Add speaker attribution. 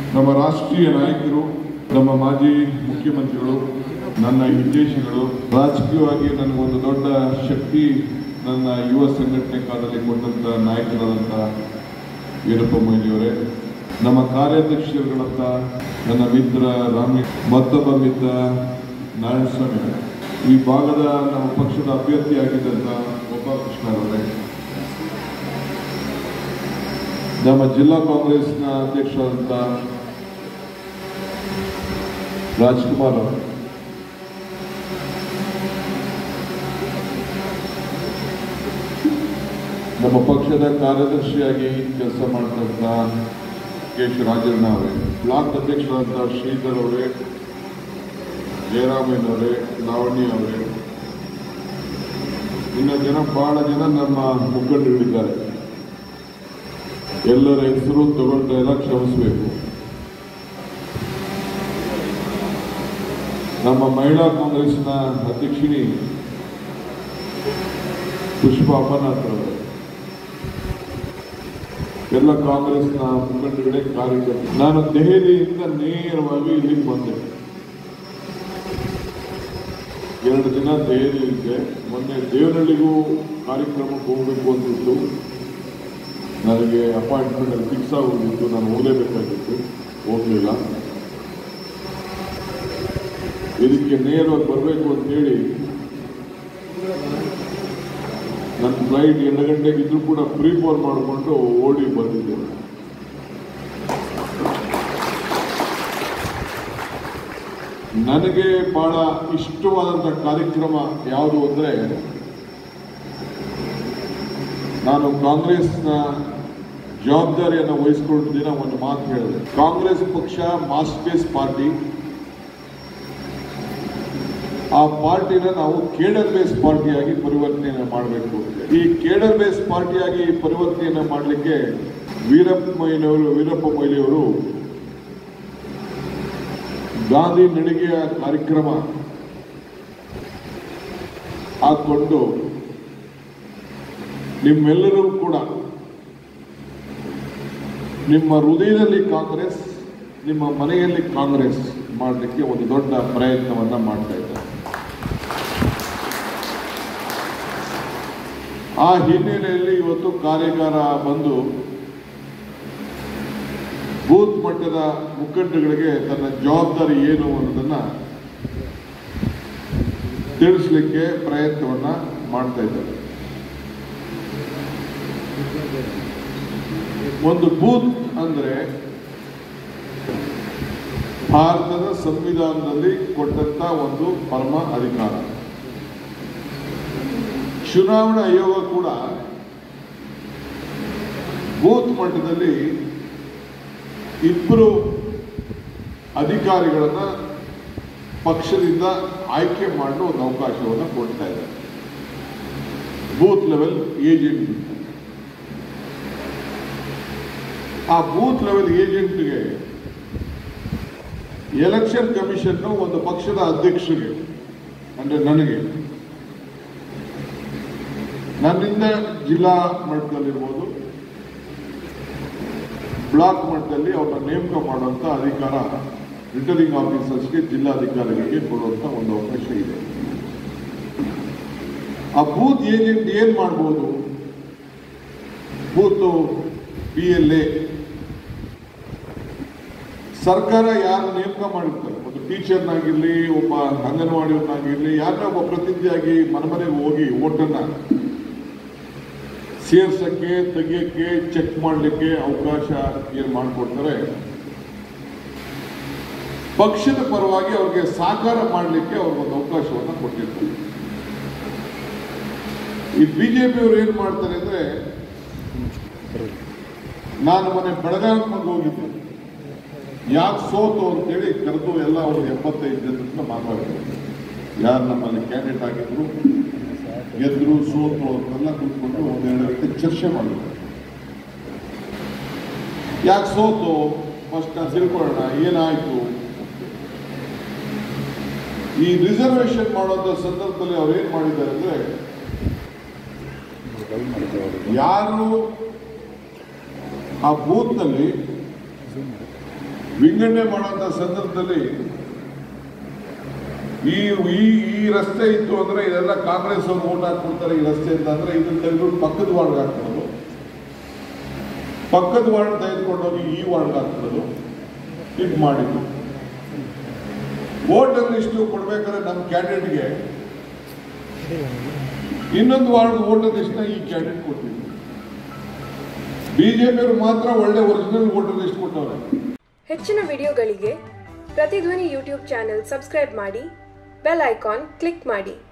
Speaker 1: ನಮ್ಮ ರಾಷ್ಟ್ರೀಯ ನಾಯಕರು ನಮ್ಮ ಮಾಜಿ ಮುಖ್ಯಮಂತ್ರಿಗಳು ನನ್ನ ಹಿತೈಷಿಗಳು ರಾಜಕೀಯವಾಗಿ ನನಗೊಂದು ದೊಡ್ಡ ಶಕ್ತಿ ನನ್ನ ಯುವ ಸಂಘಟನೆ ಕಾಲದಲ್ಲಿ ಕೊಟ್ಟಂತ ನಾಯಕರಾದಂಥ ವೀರಪ್ಪ ಮೊಯ್ಲಿಯವರೇ ನಮ್ಮ ಕಾರ್ಯಾಧ್ಯಕ್ಷರುಗಳಂತ ನನ್ನ ಮಿತ್ರ ರಾಮಿ ಮತ್ತೊಬ್ಬ ಮಿತ್ರ ನಾರಾಯಣಸ್ವಾಮಿ ಅವರೇ. ಈ ಭಾಗದ ನಮ್ಮ ಪಕ್ಷದ ಅಭ್ಯರ್ಥಿಯಾಗಿದ್ದಂಥ ಗೋಪಾಲಕೃಷ್ಣರವರೇ ನಮ್ಮ ಜಿಲ್ಲಾ ಕಾಂಗ್ರೆಸ್ನ ಅಧ್ಯಕ್ಷರಾದಂಥ ರಾಜ್ಕುಮಾರ್ ಅವರು ನಮ್ಮ ಪಕ್ಷದ ಕಾರ್ಯದರ್ಶಿಯಾಗಿ ಕೆಲಸ ಮಾಡ್ತಂತ ಕೆ ಶಿವರಾಜಣ್ಣ ಅವರೇ ಬ್ಲಾಕ್ ಅಧ್ಯಕ್ಷರಾದಂಥ ಶ್ರೀಧರ್ ಅವರೇ ಜಯರಾಮಯ್ಯನವರೇ ಲಾವಣ್ಯ ಅವರೇ ಇನ್ನು ಜನ ಬಹಳ ಜನ ನಮ್ಮ ಮುಖಂಡರಿದ್ದಾರೆ ಎಲ್ಲರ ಹೆಸರು ತಗೊಳ್ತಾ ಇಲ್ಲ ಕ್ಷಮಿಸಬೇಕು ನಮ್ಮ ಮಹಿಳಾ ಕಾಂಗ್ರೆಸ್ನ ಅಧ್ಯಕ್ಷಿಣಿ ಪುಷ್ಪ ಅಮರನಾಥ್ ಅವರು ಎಲ್ಲ ಕಾಂಗ್ರೆಸ್ನ ಮುಖಂಡಗಳೇ ಕಾರ್ಯಕರ್ತರು ನಾನು ದೆಹಲಿಯಿಂದ ನೇರವಾಗಿ ಇಲ್ಲಿಗೆ ಬಂದೆ ಎರಡು ದಿನ ದೆಹಲಿಯಿದ್ದೆ ಮೊನ್ನೆ ದೇವನಹಳ್ಳಿಗೂ ಕಾರ್ಯಕ್ರಮಕ್ಕೆ ಹೋಗಬೇಕು ಅಂತಿತ್ತು ನನಗೆ ಅಪಾಯಿಂಟ್ಮೆಂಟ್ ಅಲ್ಲಿ ಫಿಕ್ಸ್ ಆಗೋಗಿತ್ತು ನಾನು ಹೋಗಲೇಬೇಕಾಗಿತ್ತು ಹೋಗಲಿಲ್ಲ ಇದಕ್ಕೆ ನೇರವಾಗಿ ಬರಬೇಕು ಅಂತೇಳಿ ನನ್ನ ಫ್ಲೈಟ್ ಎರಡು ಗಂಟೆಗೆ ಇದ್ರೂ ಕೂಡ ಪ್ರೀ ಫೋನ್ ಮಾಡಿಕೊಂಡು ಓಡಿ ಬಂದಿದ್ದೆ ನನಗೆ ಬಹಳ ಇಷ್ಟವಾದಂಥ ಕಾರ್ಯಕ್ರಮ ಯಾವುದು ಅಂದರೆ ನಾನು ಕಾಂಗ್ರೆಸ್ನ ಜವಾಬ್ದಾರಿಯನ್ನು ವಹಿಸಿಕೊಂಡ ದಿನ ಒಂದು ಮಾತು ಹೇಳಿದೆ ಕಾಂಗ್ರೆಸ್ ಪಕ್ಷ ಮಾಸ್ ಬೇಸ್ ಪಾರ್ಟಿ ಆ ಪಾರ್ಟಿನ ನಾವು ಕೇಡರ್ ಬೇಸ್ ಪಾರ್ಟಿಯಾಗಿ ಪರಿವರ್ತನೆ ಮಾಡಬೇಕು ಈ ಕೇಡರ್ ಬೇಸ್ ಪಾರ್ಟಿಯಾಗಿ ಪರಿವರ್ತನೆಯನ್ನು ಮಾಡಲಿಕ್ಕೆ ವೀರಪ್ಪ ಮೊಯ್ಲಿಯವರು ವೀರಪ್ಪ ಮೊಯ್ಲಿಯವರು ಗಾಂಧಿ ನಡಿಗೆಯ ಕಾರ್ಯಕ್ರಮ ಹಾಕೊಂಡು ನಿಮ್ಮೆಲ್ಲರೂ ಕೂಡ ನಿಮ್ಮ ಹೃದಯದಲ್ಲಿ ಕಾಂಗ್ರೆಸ್ ನಿಮ್ಮ ಮನೆಯಲ್ಲಿ ಕಾಂಗ್ರೆಸ್ ಮಾಡಲಿಕ್ಕೆ ಒಂದು ದೊಡ್ಡ ಪ್ರಯತ್ನವನ್ನ ಮಾಡ್ತಾ ಇದ್ದಾರೆ ಆ ಹಿನ್ನೆಲೆಯಲ್ಲಿ ಇವತ್ತು ಕಾರ್ಯಾಗಾರ ಬಂದು ಬೂತ್ ಮಟ್ಟದ ಮುಖಂಡಗಳಿಗೆ ತನ್ನ ಜವಾಬ್ದಾರಿ ಏನು ಅನ್ನೋದನ್ನ ತಿಳಿಸ್ಲಿಕ್ಕೆ ಪ್ರಯತ್ನವನ್ನ ಮಾಡ್ತಾ ಇದ್ದಾರೆ ಒಂದು ಬೂತ್ ಅಂದ್ರೆ ಭಾರತದ ಸಂವಿಧಾನದಲ್ಲಿ ಕೊಟ್ಟಂತ ಒಂದು ಪರಮ ಅಧಿಕಾರ ಚುನಾವಣಾ ಆಯೋಗ ಕೂಡ ಬೂತ್ ಮಟ್ಟದಲ್ಲಿ ಇಬ್ಬರು ಅಧಿಕಾರಿಗಳನ್ನ ಪಕ್ಷದಿಂದ ಆಯ್ಕೆ ಮಾಡಲು ಒಂದು ಅವಕಾಶವನ್ನು ಕೊಡ್ತಾ ಇದ್ದಾರೆ ಬೂತ್ ಲೆವೆಲ್ ಏಜೆಂಟ್ ಆ ಬೂತ್ ಲೆವೆಲ್ ಏಜೆಂಟ್ಗೆ ಎಲೆಕ್ಷನ್ ಕಮಿಷನ್ ಒಂದು ಪಕ್ಷದ ಅಧ್ಯಕ್ಷರಿಗೆ ಅಂದ್ರೆ ನನಗೆ ನನ್ನಿಂದ ಜಿಲ್ಲಾ ಮಟ್ಟದಲ್ಲಿರ್ಬೋದು ಬ್ಲಾಕ್ ಮಟ್ಟದಲ್ಲಿ ಅವ್ರನ್ನ ನೇಮಕ ಮಾಡುವಂತ ಅಧಿಕಾರ ರಿಟರ್ನಿಂಗ್ ಆಫೀಸರ್ಸ್ಗೆ ಜಿಲ್ಲಾಧಿಕಾರಿಗಳಿಗೆ ಕೊಡುವಂತ ಒಂದು ಅವಕಾಶ ಇದೆ ಆ ಬೂತ್ ಏಜೆಂಟ್ ಏನ್ ಮಾಡ್ಬೋದು ಬೂತ್ ಪಿ ಎಲ್ ಎ ಸರ್ಕಾರ ಯಾರು ನೇಮಕ ಮಾಡಿರ್ತಾರೆ ಒಂದು ಟೀಚರ್ನಾಗಿರ್ಲಿ ಒಬ್ಬ ಅಂಗನವಾಡಿಯವ್ರನ್ನಾಗಿರ್ಲಿ ಯಾರನ್ನ ಒಬ್ಬ ಪ್ರತಿನಿಧಿಯಾಗಿ ಮನೆ ಮನೆಗೆ ಹೋಗಿ ಓಟನ್ನ ಸೇರ್ಸಕ್ಕೆ ತೆಗಿಯಕ್ಕೆ ಚೆಕ್ ಮಾಡಲಿಕ್ಕೆ ಅವಕಾಶ ಏನ್ ಮಾಡಿಕೊಡ್ತಾರೆ ಪಕ್ಷದ ಪರವಾಗಿ ಅವ್ರಿಗೆ ಸಾಕಾರ ಮಾಡಲಿಕ್ಕೆ ಅವ್ರಿಗೊಂದು ಅವಕಾಶವನ್ನು ಕೊಟ್ಟಿರ್ತಾರೆ ಈ ಬಿಜೆಪಿಯವರು ಏನ್ ಮಾಡ್ತಾರೆ ಅಂದ್ರೆ ನಾನು ಮನೆ ಬೆಳಗಾವಿಗೆ ಹೋಗಿದ್ದೆ ಯಾಕೆ ಸೋತು ಅಂತೇಳಿ ಕರೆದು ಎಲ್ಲ ಅವರು ಎಪ್ಪತ್ತೈದು ಜನರನ್ನ ಮಾತಾಡಿದ್ರು ಯಾರು ನಮ್ಮಲ್ಲಿ ಕ್ಯಾಂಡಿಡೇಟ್ ಆಗಿದ್ರು ಗೆದ್ರು ಸೋತು ಅಂತೆಲ್ಲ ಕೂತ್ಕೊಂಡು ಒಂದೆರಡು ಗಂಟೆ ಚರ್ಚೆ ಮಾಡಿದ್ರು ಯಾಕೆ ಸೋತು ಫಸ್ಟ್ ನಾನು ತಿಳ್ಕೊಳ್ಳೋಣ ಏನಾಯ್ತು ಈ ರಿಸರ್ವೇಶನ್ ಮಾಡುವಂತ ಸಂದರ್ಭದಲ್ಲಿ ಅವ್ರು ಏನ್ ಮಾಡಿದ್ದಾರೆ ಅಂದ್ರೆ ಯಾರು ಆ ಬೂತ್ನಲ್ಲಿ ವಿಂಗಡಣೆ ಮಾಡುವಂತ ಸಂದರ್ಭದಲ್ಲಿ ಈ ಈ ಈ ರಸ್ತೆ ಇತ್ತು ಅಂದ್ರೆ ಇದೆಲ್ಲ ಕಾಂಗ್ರೆಸ್ ಅವ್ರು ಓಟ್ ಹಾಕ್ಕೊಡ್ತಾರೆ ಈ ರಸ್ತೆ ಅಂತ ಅಂದ್ರೆ ಇದನ್ನ ತೆಗೆದು ಪಕ್ಕದ ವಾರ್ಡ್ ಹಾಕ್ಕೊಳ್ಳೋದು ಪಕ್ಕದ ವಾರ್ಡ್ ತೆಗೆದುಕೊಂಡೋಗಿ ಈ ವಾರ್ಡ್ ಹಾಕ್ಕೊಳ್ಳೋದು ಇದು ಮಾಡಿದ್ದು ವೋಟರ್ ಲಿಸ್ಟ್ ಕೊಡ್ಬೇಕಾದ್ರೆ ನಮ್ಮ ಕ್ಯಾಂಡಿಡೇಟ್ಗೆ ಇನ್ನೊಂದು ವಾರ್ಡ್ ವೋಟರ್ ಲಿಸ್ಟ್ ಈ ಕ್ಯಾಂಡಿಡೇಟ್ ಕೊಟ್ಟಿದ್ರು ಬಿಜೆಪಿಯವರು ಮಾತ್ರ ಒಳ್ಳೆ ಒರಿಜಿನಲ್ ವೋಟರ್ ಲಿಸ್ಟ್ ಕೊಟ್ಟವ್ರೆ
Speaker 2: ಹೆಚ್ಚಿನ ವಿಡಿಯೋಗಳಿಗೆ ಪ್ರತಿಧ್ವನಿ ಯೂಟ್ಯೂಬ್ ಚಾನೆಲ್ ಸಬ್ಸ್ಕ್ರೈಬ್ ಮಾಡಿ ಬೆಲ್ ಐಕಾನ್ ಕ್ಲಿಕ್ ಮಾಡಿ